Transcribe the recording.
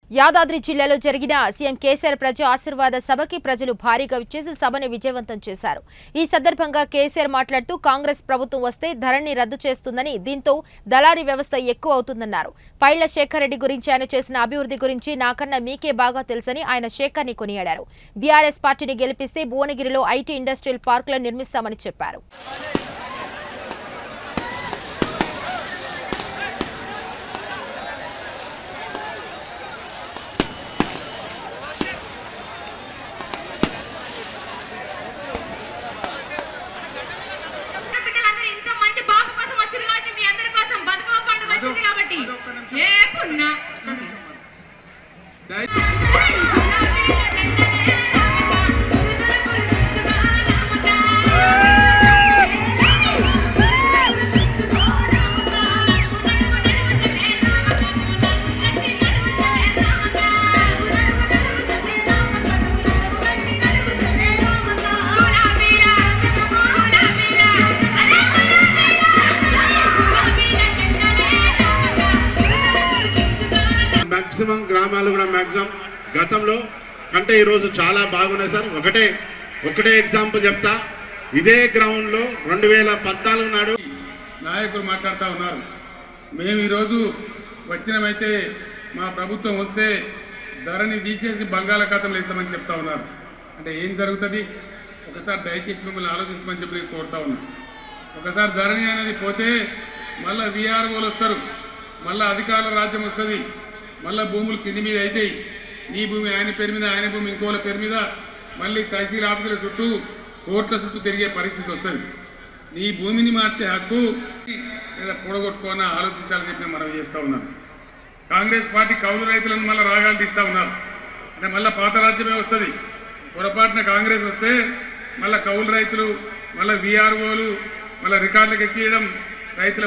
యాదాద్రి జిల్లాలో జరిగిన సీఎం కేసీఆర్ ప్రజా ఆశీర్వాద సభకి ప్రజలు భారీగా విచ్చేసి సభని విజయవంతం చేశారు ఈ సందర్భంగా కేసీఆర్ మాట్లాడుతూ కాంగ్రెస్ ప్రభుత్వం వస్తే ధరణి రద్దు చేస్తుందని దీంతో దళారీ వ్యవస్థ ఎక్కువ అవుతుందన్నారు పైళ్ల శేఖర్ రెడ్డి గురించి ఆయన చేసిన అభివృద్ధి గురించి నాకన్నా మీకే బాగా తెలుసని ఆయన శేఖర్ని కొనియాడారు బీఆర్ఎస్ పార్టీని గెలిపిస్తే భువనగిరిలో ఐటీ ఇండస్ట్రియల్ పార్కులను నిర్మిస్తామని చెప్పారు బిడ్డలందరూ ఇంత మంది బాబు కోసం వచ్చారు కాబట్టి మీ అందరి కోసం బతుకమ్మ పండుగ వచ్చింది కాబట్టి ఏ పున్న మాక్సిమం గ్రామాలు కూడా మాక్సిమం గతంలో కంటే ఈరోజు చాలా బాగున్నాయి సార్ ఒకటే ఒకటే ఎగ్జాంపుల్ చెప్తా ఇదే గ్రౌండ్లో రెండు వేల పద్నాలుగు నాడు నాయకులు మాట్లాడుతూ ఉన్నారు మేము ఈరోజు వచ్చినమైతే మా ప్రభుత్వం వస్తే ధరని తీసేసి బంగాళాఖాతంలో వేస్తామని చెప్తా ఉన్నారు అంటే ఏం జరుగుతుంది ఒకసారి దయచేసి మిమ్మల్ని ఆలోచించమని చెప్పి నేను కోరుతా ఉన్నా ఒకసారి ధరణి అనేది పోతే మళ్ళీ విఆర్ఓలు వస్తారు మళ్ళీ అధికారుల రాజ్యం వస్తుంది మళ్ళీ భూములు కింది మీద అవుతాయి నీ భూమి ఆయన పేరు మీద ఆయన భూమి ఇంకోళ్ళ పేరు మీద మళ్ళీ తహసీల్ ఆఫీసుల చుట్టూ కోర్టుల చుట్టూ తిరిగే పరిస్థితి వస్తుంది నీ భూమిని మార్చే హక్కు లేదా కూడగొట్టుకోన ఆలోచించాలని చెప్పి నేను మనవి చేస్తా ఉన్నాను కాంగ్రెస్ పార్టీ కౌలు రైతులను మళ్ళీ రాగాలు తీస్తా ఉన్నారు అంటే మళ్ళీ పాత రాజ్యమే వస్తుంది పొరపాటున కాంగ్రెస్ వస్తే మళ్ళీ కౌలు రైతులు మళ్ళీ విఆర్ఓలు మళ్ళీ రికార్డులకు ఎక్కియడం రైతుల